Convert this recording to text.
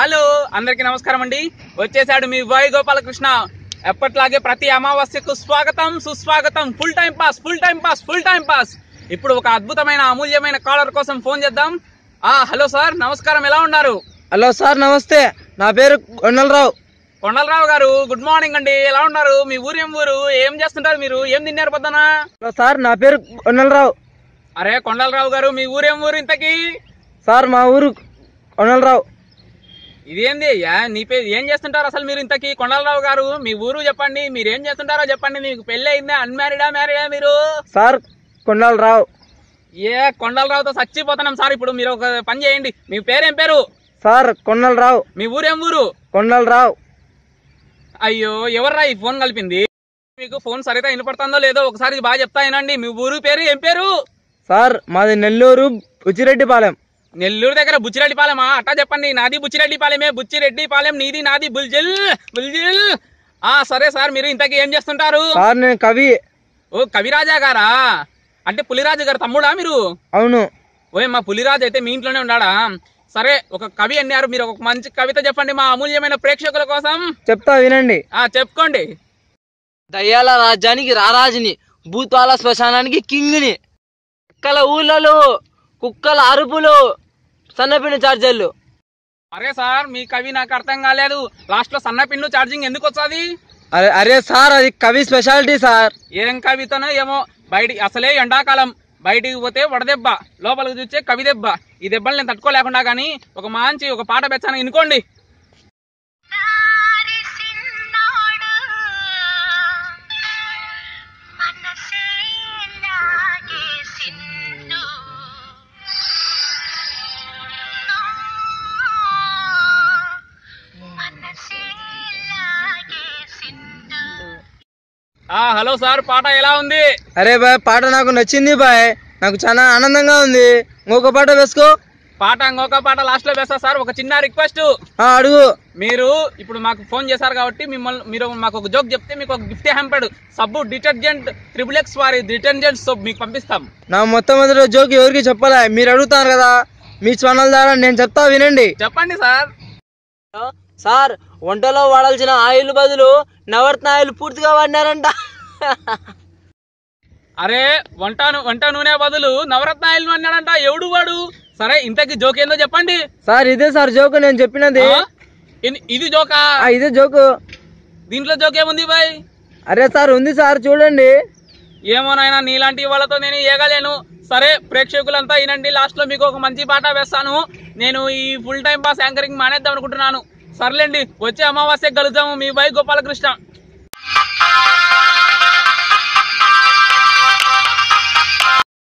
Hello అందరికి నమస్కారం అండి వచ్చేసాడు మీ వాయు గోపాలకృష్ణ ఎప్పట్లాగే ప్రతి అమావాస్యకు స్వాగతం సుస్వాగతం full time pass full time pass full time pass ఇప్పుడు ఒక అద్భుతమైన అమూల్యమైన కాలర్ కోసం ఫోన్ చేద్దాం ఆ హలో సార్ నమస్కారం ఎలా ఉన్నారు హలో సార్ నమస్తే నా పేరు కొండలరావు కొండలరావు గారు గుడ్ మార్నింగ్ అండి ఎలా ఉన్నారు మీ ఊరు ఏం ఊరు ఏం చేస్తుంటారు మీరు ఏం తిన్నారు పొద్దున హలో సార్ నా పేరు కొండలరావు అరే కొండలరావు గారు మీ ఊరేం ఊరు ఇంతకీ సార్ మా ఊరు కొండలరావు ఇదేంది అయ్యా నీ పేరు ఏం చేస్తుంటారు అసలు మీరు ఇంతకీ కొండలరావు గారు మీ ఊరు చెప్పండి మీరు ఏం చేస్తుంటారో చెప్పండి మీకు పెళ్ళి అయిందా అన్మ్యారీడా మ్యారీడా మీరు సార్ కొండలరావు ఏ కొండలరావుతో చచ్చిపోతున్నాం సార్ ఇప్పుడు మీరు ఒక పని చేయండి మీ పేరేం పేరు సార్ కొండలరావు మీ ఊరేం ఊరు కొండలరావు అయ్యో ఎవర్రా ఈ ఫోన్ కలిపింది మీకు ఫోన్ సరిగ్గా వినపడుతుందో లేదో ఒకసారి బాగా చెప్తా వినండి మీ ఊరు పేరు ఏం పేరు సార్ మాది నెల్లూరు బుచ్చిరెడ్డిపాలెం నెల్లూరు దగ్గర బుచ్చిరెడ్డిపాలెమా అట్టా చెప్పండి నాది బుచ్చిరెడ్డిపాలెమే బుచ్చిరెడ్డిపాలెం నీది నాది బుల్జిల్ బుల్జిల్ ఆ సరే సార్ మీరు ఇంతకీ ఏం చేస్తుంటారు సార్ నేను కవి ఓ కవిరాజా గారా అంటే పులిరాజు గారు తమ్ముడా మీరు అవును ఓయ్ మా పులిరాజు అయితే మీ ఇంట్లోనే ఉన్నాడా సరే ఒక కవి అన్నారు మీరు ఒక మంచి కవిత చెప్పండి మా అమూల్యమైన ప్రేక్షకుల కోసం చెప్తా వినండి ఆ చెప్పుకోండి దయ్యాల రాజ్యానికి రారాజుని భూతాల శ్మశానానికి కింగ్ని కుక్కల ఊళ్ళలు కుక్కల అరుపులు సన్నపిన చార్జర్లు అరే సార్ మీ కవి నాకు అర్థం కాలేదు లాస్ట్ లో సన్న పిన్ను ఛార్జింగ్ ఎందుకు వస్తుంది అరే అరే సార్ అది కవి స్పెషాలిటీ సార్ ఏం కవితనో ఏమో బయట అసలే ఎండాకాలం బయటికి పోతే వడదెబ్బ లోపలికి చూస్తే కవి దెబ్బ ఈ దెబ్బలు నేను తట్టుకోలేకుండా కానీ ఒక మంచి ఒక పాట పెచ్చాను ఇనుకోండి తారిసిన్నాడు మనసే లాగేసిండు మనసే లాగేసిండు ఆ హలో సార్ పాట ఎలా ఉంది అరే బాయ్ పాట నాకు నచ్చింది బాయ్ నాకు చాలా ఆనందంగా ఉంది ఇంకొక పాట వేసుకో పాట ఇంకొక పాట లాస్ట్ లో వేస్తా సార్ ఒక చిన్న రిక్వెస్ట్ ఆ, అడుగు మీరు ఇప్పుడు మాకు ఫోన్ చేశారు కాబట్టి మిమ్మల్ని మీరు మాకు ఒక జోక్ చెప్తే మీకు ఒక గిఫ్ట్ హ్యాంపెడ్ సబ్బు డిటర్జెంట్ ట్రిపుల్ ఎక్స్ వారి డిటర్జెంట్ సోప్ మీకు పంపిస్తాం నా మొట్టమొదటి జోక్ ఎవరికి చెప్పలే మీరు అడుగుతారు కదా మీ ఛానల్ ద్వారా నేను చెప్తా వినండి చెప్పండి సార్ సార్ వంటలో వాడాల్సిన ఆయిల్ బదులు నవరత్న ఆయిల్ పూర్తిగా వాడినారంట అరే వంట ను- వంట నూనె బదులు నవరత్న ఆయిల్ అన్నాడంట ఎవడు వాడు సరే ఇంతకి జోక్ ఏందో చెప్పండి సార్ ఇదే సార్ జోక్ నేను చెప్పినది ఆ? ఇన్- ఇది జోకా ఆ, ఇదే జోకు దీంట్లో జోక్ ఏముంది బాయ్ అరే సార్ ఉంది సార్ చూడండి ఏమోనైనా నీలాంటి వాళ్ళతో నేను ఏగలేను సరే ప్రేక్షకులంతా వినండి లాస్ట్ లో మీకు ఒక మంచి పాట వేస్తాను నేను ఈ ఫుల్ టైం పాస్ యాంకరింగ్ మానేద్దాం అనుకుంటున్నాను సర్లేండి వచ్చే అమావాస్య కలుద్దాము మీ బై గోపాలకృష్ణ